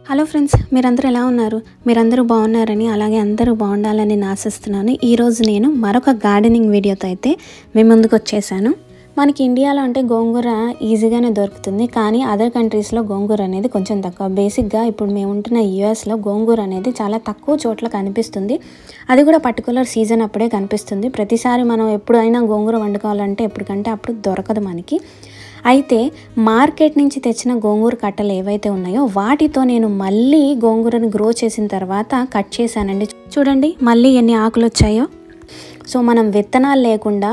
hello friends మీరందరూ ఎలా ఉన్నారు మీరందరూ బాగున్నారని అలాగే అందరూ బాగుండాలని నేను ఆశిస్తున్నాను ఈరోజు నేను మరొక గార్డెనింగ్ వీడియోతో అయితే మీ ముందుకు వచ్చేసాను మనకి ఇండియాలో అంటే గోంగూర ఈజీగానే దొరుకుతుంది కానీ అదర్ కంట్రీస్లో గోంగూర అనేది కొంచెం తక్కువ బేసిక్గా ఇప్పుడు మేము ఉంటున్న యూఎస్లో గోంగూర అనేది చాలా తక్కువ చోట్ల కనిపిస్తుంది అది కూడా పర్టికులర్ సీజన్ అప్పుడే కనిపిస్తుంది ప్రతిసారి మనం ఎప్పుడైనా గోంగూర వండుకోవాలంటే ఎప్పటికంటే అప్పుడు దొరకదు మనకి అయితే మార్కెట్ నుంచి తెచ్చిన గోంగూర కట్టలు ఏవైతే ఉన్నాయో వాటితో నేను మళ్ళీ గోంగూరని గ్రో చేసిన తర్వాత కట్ చేశానండి చూడండి మళ్ళీ ఎన్ని ఆకులు వచ్చాయో సో మనం విత్తనాలు లేకుండా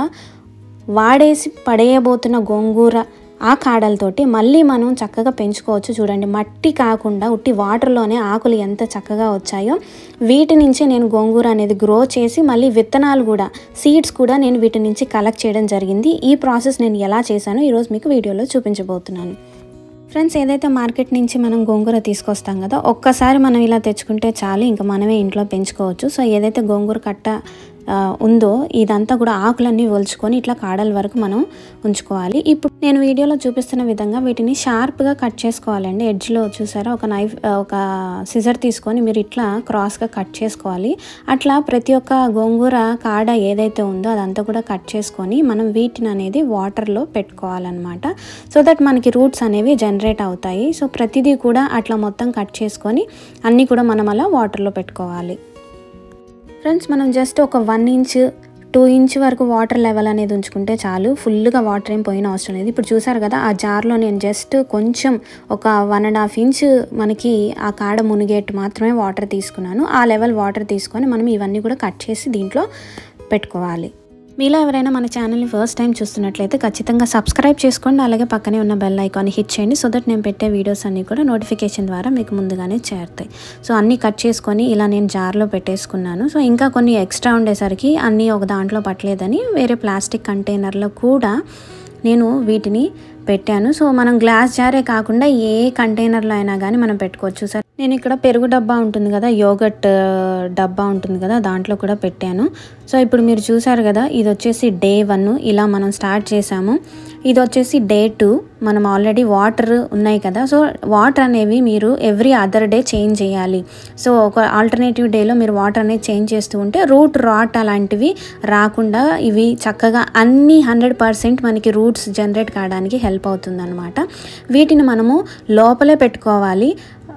వాడేసి పడేయబోతున్న గోంగూర ఆ కాడలతోటి మళ్ళీ మనం చక్కగా పెంచుకోవచ్చు చూడండి మట్టి కాకుండా ఉట్టి వాటర్లోనే ఆకులు ఎంత చక్కగా వచ్చాయో వీటి నుంచి నేను గోంగూర అనేది గ్రో చేసి మళ్ళీ విత్తనాలు కూడా సీడ్స్ కూడా నేను వీటి నుంచి కలెక్ట్ చేయడం జరిగింది ఈ ప్రాసెస్ నేను ఎలా చేశానో ఈరోజు మీకు వీడియోలో చూపించబోతున్నాను ఫ్రెండ్స్ ఏదైతే మార్కెట్ నుంచి మనం గోంగూర తీసుకొస్తాం కదా ఒక్కసారి మనం ఇలా తెచ్చుకుంటే చాలు ఇంకా మనమే ఇంట్లో పెంచుకోవచ్చు సో ఏదైతే గోంగూర కట్ట ఆ, ఉందో ఇదంతా కూడా ఆకులన్నీ ఒలుచుకొని ఇట్లా కాడల వరకు మనం ఉంచుకోవాలి ఇప్పుడు నేను వీడియోలో చూపిస్తున్న విధంగా వీటిని షార్ప్గా కట్ చేసుకోవాలండి ఎడ్జ్లో చూసారా ఒక నైఫ్ ఆ, ఒక సిజర్ తీసుకొని మీరు ఇట్లా క్రాస్గా కట్ చేసుకోవాలి అట్లా ప్రతి ఒక్క గోంగూర కాడ ఏదైతే ఉందో అదంతా కూడా కట్ చేసుకొని మనం వీటిని అనేది వాటర్లో పెట్టుకోవాలన్నమాట సో దట్ మనకి రూట్స్ అనేవి జనరేట్ అవుతాయి సో ప్రతిదీ కూడా అట్లా మొత్తం కట్ చేసుకొని అన్నీ కూడా మనం అలా వాటర్లో పెట్టుకోవాలి ఫ్రెండ్స్ మనం జస్ట్ ఒక వన్ ఇంచ్ టూ ఇంచ్ వరకు వాటర్ లెవెల్ అనేది ఉంచుకుంటే చాలు ఫుల్గా వాటర్ ఏం పోయిన అవసరం లేదు ఇప్పుడు చూసారు కదా ఆ జార్లో నేను జస్ట్ కొంచెం ఒక వన్ అండ్ హాఫ్ ఇంచ్ మనకి ఆ కాడ మునిగేట్టు మాత్రమే వాటర్ తీసుకున్నాను ఆ లెవెల్ వాటర్ తీసుకొని మనం ఇవన్నీ కూడా కట్ చేసి దీంట్లో పెట్టుకోవాలి మీలో ఎవరైనా మన ఛానల్ని ఫస్ట్ టైం చూస్తున్నట్లయితే ఖచ్చితంగా సబ్స్క్రైబ్ చేసుకోండి అలాగే పక్కనే ఉన్న బెల్ ఐకాన్ని హిట్ చేయండి సో దట్ నేను పెట్టే వీడియోస్ అన్నీ కూడా నోటిఫికేషన్ ద్వారా మీకు ముందుగానే చేరుతాయి సో అన్నీ కట్ చేసుకొని ఇలా నేను జార్లో పెట్టేసుకున్నాను సో ఇంకా కొన్ని ఎక్స్ట్రా ఉండేసరికి అన్నీ ఒక దాంట్లో పట్టలేదని వేరే ప్లాస్టిక్ కంటైనర్లో కూడా నేను వీటిని పెట్టాను సో మనం గ్లాస్ జారే కాకుండా ఏ కంటైనర్లో అయినా కానీ మనం పెట్టుకోవచ్చు సార్ నేను ఇక్కడ పెరుగు డబ్బా ఉంటుంది కదా యోగట్ డబ్బా ఉంటుంది కదా దాంట్లో కూడా పెట్టాను సో ఇప్పుడు మీరు చూసారు కదా ఇది వచ్చేసి డే వన్ ఇలా మనం స్టార్ట్ చేసాము ఇది వచ్చేసి డే టూ మనం ఆల్రెడీ వాటర్ ఉన్నాయి కదా సో వాటర్ అనేవి మీరు ఎవ్రీ అదర్ డే చేంజ్ చేయాలి సో ఒక ఆల్టర్నేటివ్ డేలో మీరు వాటర్ అనేది చేంజ్ చేస్తూ ఉంటే రూట్ రాట్ అలాంటివి రాకుండా ఇవి చక్కగా అన్ని హండ్రెడ్ పర్సెంట్ మనకి రూట్స్ జనరేట్ కావడానికి హెల్ప్ అవుతుంది అనమాట వీటిని మనము లోపలే పెట్టుకోవాలి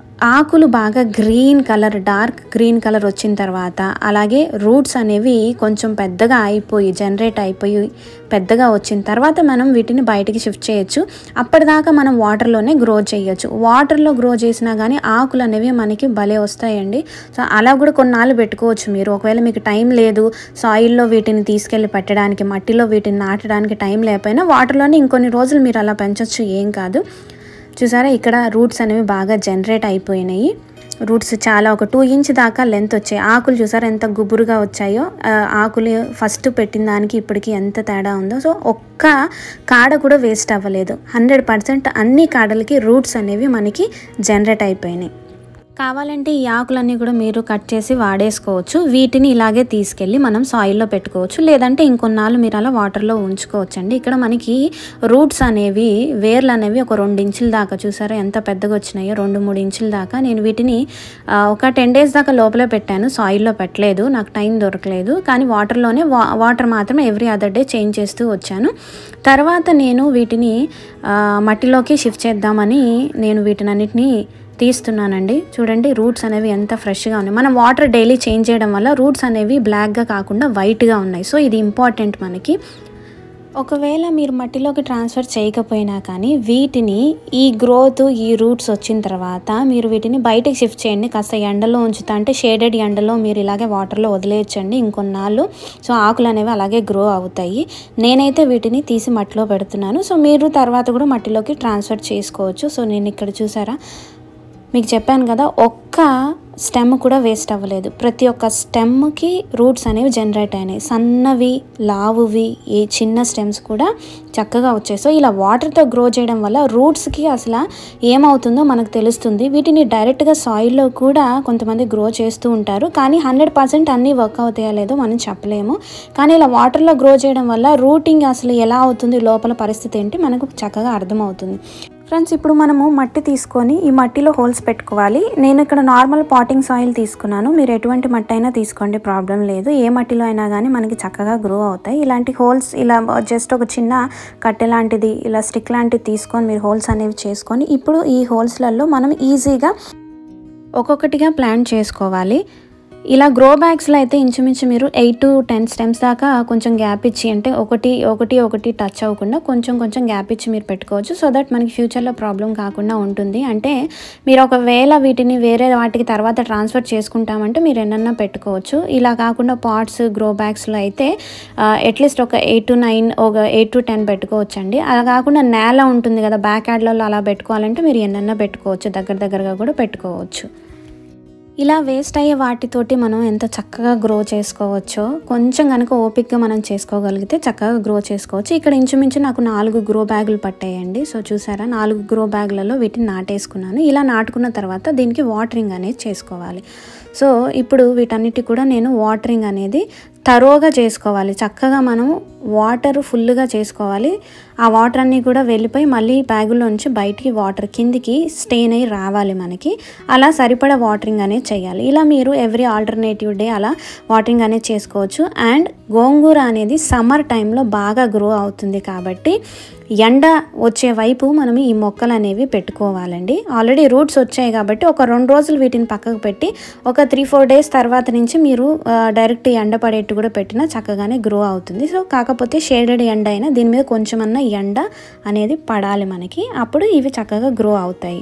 ఆకులు బాగా green colour dark green colour వచ్చిన తర్వాత అలాగే రూట్స్ అనేవి కొంచెం పెద్దగా అయిపోయి జనరేట్ అయిపోయి పెద్దగా వచ్చిన తర్వాత మనం వీటిని బయటికి షిఫ్ట్ చేయొచ్చు అప్పటిదాకా మనం వాటర్లోనే గ్రో చేయొచ్చు వాటర్లో గ్రో చేసినా కానీ ఆకులు అనేవి మనకి భలే వస్తాయండి సో అలా కూడా కొన్నాళ్ళు పెట్టుకోవచ్చు మీరు ఒకవేళ మీకు టైం లేదు సాయిల్లో వీటిని తీసుకెళ్ళి పెట్టడానికి మట్టిలో వీటిని నాటడానికి టైం లేకపోయినా వాటర్లోనే ఇంకొన్ని రోజులు మీరు అలా పెంచొచ్చు ఏం కాదు చూసారా ఇక్కడ రూట్స్ అనేవి బాగా జనరేట్ అయిపోయినాయి రూట్స్ చాలా ఒక టూ ఇంచ్ దాకా లెంత్ వచ్చాయి ఆకులు చూసారా ఎంత గుబురుగా వచ్చాయో ఆ, ఆకులు ఫస్ట్ పెట్టిన దానికి ఇప్పటికి ఎంత తేడా ఉందో సో ఒక్క కాడ కూడా వేస్ట్ అవ్వలేదు హండ్రెడ్ పర్సెంట్ అన్ని కాడలకి రూట్స్ అనేవి మనకి జనరేట్ అయిపోయినాయి కావాలంటే ఈ ఆకులన్నీ కూడా మీరు కట్ చేసి వాడేసుకోవచ్చు వీటిని ఇలాగే తీసుకెళ్ళి మనం సాయిల్లో పెట్టుకోవచ్చు లేదంటే ఇంకొన్నాళ్ళు మీరు అలా వాటర్లో ఉంచుకోవచ్చు అండి ఇక్కడ మనకి రూట్స్ అనేవి వేర్లు అనేవి ఒక రెండు ఇంచుల దాకా చూసారా ఎంత పెద్దగా వచ్చినాయో రెండు మూడు ఇంచుల దాకా నేను వీటిని ఆ, ఒక టెన్ డేస్ దాకా లోపలే పెట్టాను సాయిల్లో పెట్టలేదు నాకు టైం దొరకలేదు కానీ వాటర్లోనే వా వాటర్ మాత్రం ఎవ్రీ అదర్ డే చేంజ్ చేస్తూ వచ్చాను తర్వాత నేను వీటిని ఆ, మట్టిలోకి షిఫ్ట్ చేద్దామని నేను వీటిని అన్నిటిని తీస్తున్నానండి చూడండి రూట్స్ అనేవి ఎంత ఫ్రెష్గా ఉన్నాయి మనం వాటర్ డైలీ చేంజ్ చేయడం వల్ల రూట్స్ అనేవి బ్లాక్గా కాకుండా వైట్గా ఉన్నాయి సో ఇది ఇంపార్టెంట్ మనకి ఒకవేళ మీరు మట్టిలోకి ట్రాన్స్ఫర్ చేయకపోయినా కానీ వీటిని ఈ గ్రోత్ ఈ రూట్స్ వచ్చిన తర్వాత మీరు వీటిని బయటకి షిఫ్ట్ చేయండి కాస్త ఎండలో ఉంచుతా అంటే షేడెడ్ ఎండలో మీరు ఇలాగే వాటర్లో వదిలేయచ్చండి ఇంకొన్నాళ్ళు సో ఆకులు అనేవి అలాగే గ్రో అవుతాయి నేనైతే వీటిని తీసి మట్టిలో పెడుతున్నాను సో మీరు తర్వాత కూడా మట్టిలోకి ట్రాన్స్ఫర్ చేసుకోవచ్చు సో నేను ఇక్కడ చూసారా మీకు చెప్పాను కదా ఒక్క స్టెమ్ కూడా వేస్ట్ అవ్వలేదు ప్రతి ఒక్క స్టెమ్కి రూట్స్ అనేవి జనరేట్ అయినాయి సన్నవి లావువి ఏ చిన్న స్టెమ్స్ కూడా చక్కగా వచ్చాయి సో ఇలా వాటర్తో గ్రో చేయడం వల్ల రూట్స్కి అసలు ఏమవుతుందో మనకు తెలుస్తుంది వీటిని డైరెక్ట్గా సాయిల్లో కూడా కొంతమంది గ్రో చేస్తూ ఉంటారు కానీ హండ్రెడ్ పర్సెంట్ అన్నీ వర్క్ అవుతాయో లేదో మనం చెప్పలేము కానీ ఇలా వాటర్లో గ్రో చేయడం వల్ల రూటింగ్ అసలు ఎలా అవుతుంది లోపల పరిస్థితి ఏంటి మనకు చక్కగా అర్థమవుతుంది ఫ్రెండ్స్ ఇప్పుడు మనము మట్టి తీసుకొని ఈ మట్టిలో హోల్స్ పెట్టుకోవాలి నేను ఇక్కడ నార్మల్ పాటింగ్ సాయిల్ తీసుకున్నాను మీరు ఎటువంటి మట్టి అయినా తీసుకోండి ప్రాబ్లం లేదు ఏ మట్టిలో అయినా కానీ మనకి చక్కగా గ్రో అవుతాయి ఇలాంటి హోల్స్ ఇలా జస్ట్ ఒక చిన్న కట్టె లాంటిది ఇలా స్టిక్ లాంటిది తీసుకొని మీరు హోల్స్ అనేవి చేసుకొని ఇప్పుడు ఈ హోల్స్లలో మనం ఈజీగా ఒక్కొక్కటిగా ప్లాన్ చేసుకోవాలి ఇలా గ్రో బ్యాగ్స్లో అయితే ఇంచుమించు మీరు ఎయిట్ టు టెన్ స్టెమ్స్ దాకా కొంచెం గ్యాప్ ఇచ్చి అంటే ఒకటి ఒకటి ఒకటి టచ్ అవ్వకుండా కొంచెం కొంచెం గ్యాప్ ఇచ్చి మీరు పెట్టుకోవచ్చు సో దట్ మనకి ఫ్యూచర్లో ప్రాబ్లం కాకుండా ఉంటుంది అంటే మీరు ఒకవేళ వీటిని వేరే వాటికి తర్వాత ట్రాన్స్ఫర్ చేసుకుంటామంటే మీరు ఎన్నన్నా పెట్టుకోవచ్చు ఇలా కాకుండా పాట్స్ గ్రో బ్యాగ్స్లో అయితే అట్లీస్ట్ ఒక ఎయిట్ టు నైన్ ఒక ఎయిట్ టు టెన్ పెట్టుకోవచ్చు అండి అలా కాకుండా నేల ఉంటుంది కదా బ్యాక్ యార్డ్లలో అలా పెట్టుకోవాలంటే మీరు ఎన్నన్నా పెట్టుకోవచ్చు దగ్గర దగ్గరగా కూడా పెట్టుకోవచ్చు ఇలా వేస్ట్ అయ్యే వాటితోటి మనం ఎంత చక్కగా గ్రో చేసుకోవచ్చో కొంచెం కనుక ఓపిక్గా మనం చేసుకోగలిగితే చక్కగా గ్రో చేసుకోవచ్చు ఇక్కడ ఇంచుమించు నాకు నాలుగు గ్రో బ్యాగులు పట్టాయండి సో చూసారా నాలుగు గ్రో బ్యాగులలో వీటిని నాటేసుకున్నాను ఇలా నాటుకున్న తర్వాత దీనికి వాటరింగ్ అనేది చేసుకోవాలి సో ఇప్పుడు వీటన్నిటి కూడా నేను వాటరింగ్ అనేది తరోగా చేసుకోవాలి చక్కగా మనం వాటర్ ఫుల్గా చేసుకోవాలి ఆ వాటర్ అన్నీ కూడా వెళ్ళిపోయి మళ్ళీ బ్యాగులోంచి బయటికి వాటర్ కిందికి స్టెయిన్ అయ్యి రావాలి మనకి అలా సరిపడా వాటరింగ్ అనేది చేయాలి ఇలా మీరు ఎవ్రీ ఆల్టర్నేటివ్ డే అలా వాటరింగ్ అనేది చేసుకోవచ్చు అండ్ గోంగూర అనేది సమ్మర్ టైంలో బాగా గ్రో అవుతుంది కాబట్టి ఎండ వచ్చే వైపు మనం ఈ మొక్కలు అనేవి పెట్టుకోవాలండి ఆల్రెడీ రూట్స్ వచ్చాయి కాబట్టి ఒక రెండు రోజులు వీటిని పక్కకు పెట్టి ఒక త్రీ ఫోర్ డేస్ తర్వాత నుంచి మీరు డైరెక్ట్ ఎండ పడేట్టు కూడా పెట్టినా చక్కగానే గ్రో అవుతుంది సో కాకపోతే షేడెడ్ ఎండ అయినా దీని మీద కొంచెమన్నా ఎండ అనేది పడాలి మనకి అప్పుడు ఇవి చక్కగా గ్రో అవుతాయి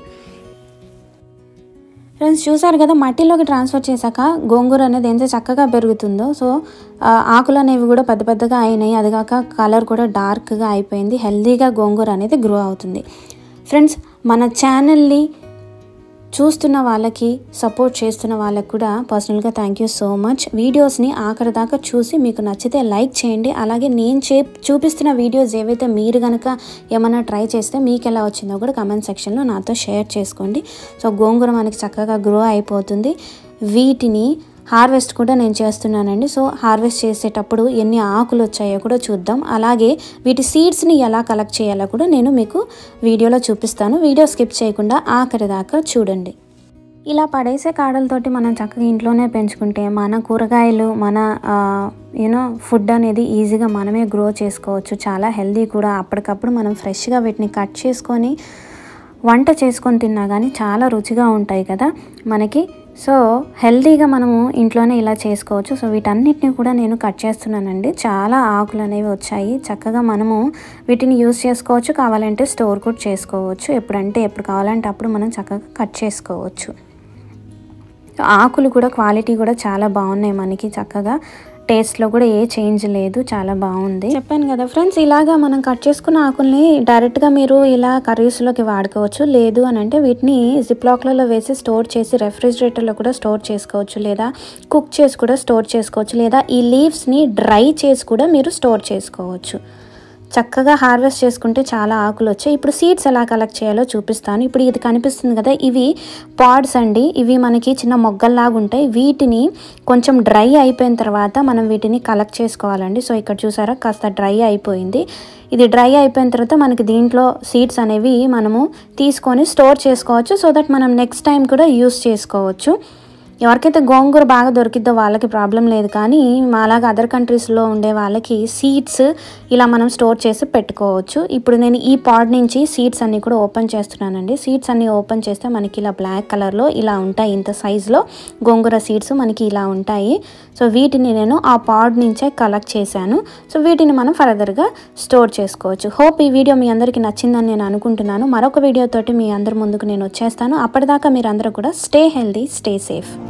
ఫ్రెండ్స్ చూసారు కదా మట్టిలోకి ట్రాన్స్ఫర్ చేశాక గోంగూర అనేది ఎంత చక్కగా పెరుగుతుందో సో ఆకులు అనేవి కూడా పెద్ద పెద్దగా అయినాయి అది కాక కలర్ కూడా డార్క్గా అయిపోయింది హెల్తీగా గోంగూర అనేది గ్రో అవుతుంది ఫ్రెండ్స్ మన ఛానల్ని చూస్తున్న వాళ్ళకి సపోర్ట్ చేస్తున్న వాళ్ళకి కూడా పర్సనల్గా థ్యాంక్ యూ సో మచ్ వీడియోస్ని ఆఖరి దాకా చూసి మీకు నచ్చితే లైక్ చేయండి అలాగే నేను చే చూపిస్తున్న వీడియోస్ ఏవైతే మీరు కనుక ఏమైనా ట్రై చేస్తే మీకు ఎలా వచ్చిందో కూడా కమెంట్ సెక్షన్లో నాతో షేర్ చేసుకోండి సో గోంగూర మనకి చక్కగా గ్రో అయిపోతుంది వీటిని హార్వెస్ట్ కూడా నేను చేస్తున్నానండి సో హార్వెస్ట్ చేసేటప్పుడు ఎన్ని ఆకులు వచ్చాయో కూడా చూద్దాం అలాగే వీటి సీడ్స్ని ఎలా కలెక్ట్ చేయాలో కూడా నేను మీకు వీడియోలో చూపిస్తాను వీడియో స్కిప్ చేయకుండా ఆఖరి దాకా చూడండి ఇలా పడేసే కాడలతోటి మనం చక్కగా ఇంట్లోనే పెంచుకుంటే మన కూరగాయలు మన యూనో ఫుడ్ అనేది ఈజీగా మనమే గ్రో చేసుకోవచ్చు చాలా హెల్దీ కూడా అప్పటికప్పుడు మనం ఫ్రెష్గా వీటిని కట్ చేసుకొని వంట చేసుకొని తిన్నా కానీ చాలా రుచిగా ఉంటాయి కదా మనకి సో హెల్తీగా మనము ఇంట్లోనే ఇలా చేసుకోవచ్చు సో వీటన్నిటిని కూడా నేను కట్ చేస్తున్నానండి చాలా ఆకులు అనేవి వచ్చాయి చక్కగా మనము వీటిని యూస్ చేసుకోవచ్చు కావాలంటే స్టోర్ కూడా చేసుకోవచ్చు ఎప్పుడంటే ఎప్పుడు కావాలంటే అప్పుడు మనం చక్కగా కట్ చేసుకోవచ్చు ఆకులు కూడా క్వాలిటీ కూడా చాలా బాగున్నాయి మనకి చక్కగా టేస్ట్లో కూడా ఏ చేంజ్ లేదు చాలా బాగుంది చెప్పాను కదా ఫ్రెండ్స్ ఇలాగా మనం కట్ చేసుకున్న ఆకుల్ని డైరెక్ట్గా మీరు ఇలా కర్రీస్లోకి వాడుకోవచ్చు లేదు అని అంటే వీటిని జిప్లాక్లలో వేసి స్టోర్ చేసి రెఫ్రిజిరేటర్లో కూడా స్టోర్ చేసుకోవచ్చు లేదా కుక్ చేసి కూడా స్టోర్ చేసుకోవచ్చు లేదా ఈ లీవ్స్ని డ్రై చేసి కూడా మీరు స్టోర్ చేసుకోవచ్చు చక్కగా హార్వెస్ట్ చేసుకుంటే చాలా ఆకులు వచ్చాయి ఇప్పుడు సీడ్స్ ఎలా కలెక్ట్ చేయాలో చూపిస్తాను ఇప్పుడు ఇది కనిపిస్తుంది కదా ఇవి పాడ్స్ అండి ఇవి మనకి చిన్న మొగ్గల్లాగా ఉంటాయి వీటిని కొంచెం డ్రై అయిపోయిన తర్వాత మనం వీటిని కలెక్ట్ చేసుకోవాలండి సో ఇక్కడ చూసారా కాస్త డ్రై అయిపోయింది ఇది డ్రై అయిపోయిన తర్వాత మనకి దీంట్లో సీడ్స్ అనేవి మనము తీసుకొని స్టోర్ చేసుకోవచ్చు సో దట్ మనం నెక్స్ట్ టైం కూడా యూస్ చేసుకోవచ్చు ఎవరికైతే గోంగూర బాగా దొరికిద్దో వాళ్ళకి ప్రాబ్లం లేదు కానీ మాలాగా అదర్ కంట్రీస్లో ఉండే వాళ్ళకి సీడ్స్ ఇలా మనం స్టోర్ చేసి పెట్టుకోవచ్చు ఇప్పుడు నేను ఈ పాడ్ నుంచి సీడ్స్ అన్నీ కూడా ఓపెన్ చేస్తున్నానండి సీడ్స్ అన్నీ ఓపెన్ చేస్తే మనకి ఇలా బ్లాక్ కలర్లో ఇలా ఉంటాయి ఇంత సైజులో గోంగూర సీడ్స్ మనకి ఇలా ఉంటాయి సో వీటిని నేను ఆ పాడ్ నుంచే కలెక్ట్ చేశాను సో వీటిని మనం ఫర్దర్గా స్టోర్ చేసుకోవచ్చు హోప్ ఈ వీడియో మీ అందరికీ నచ్చిందని నేను అనుకుంటున్నాను మరొక వీడియోతోటి మీ అందరి ముందుకు నేను వచ్చేస్తాను అప్పటిదాకా మీరందరూ కూడా స్టే హెల్దీ స్టే సేఫ్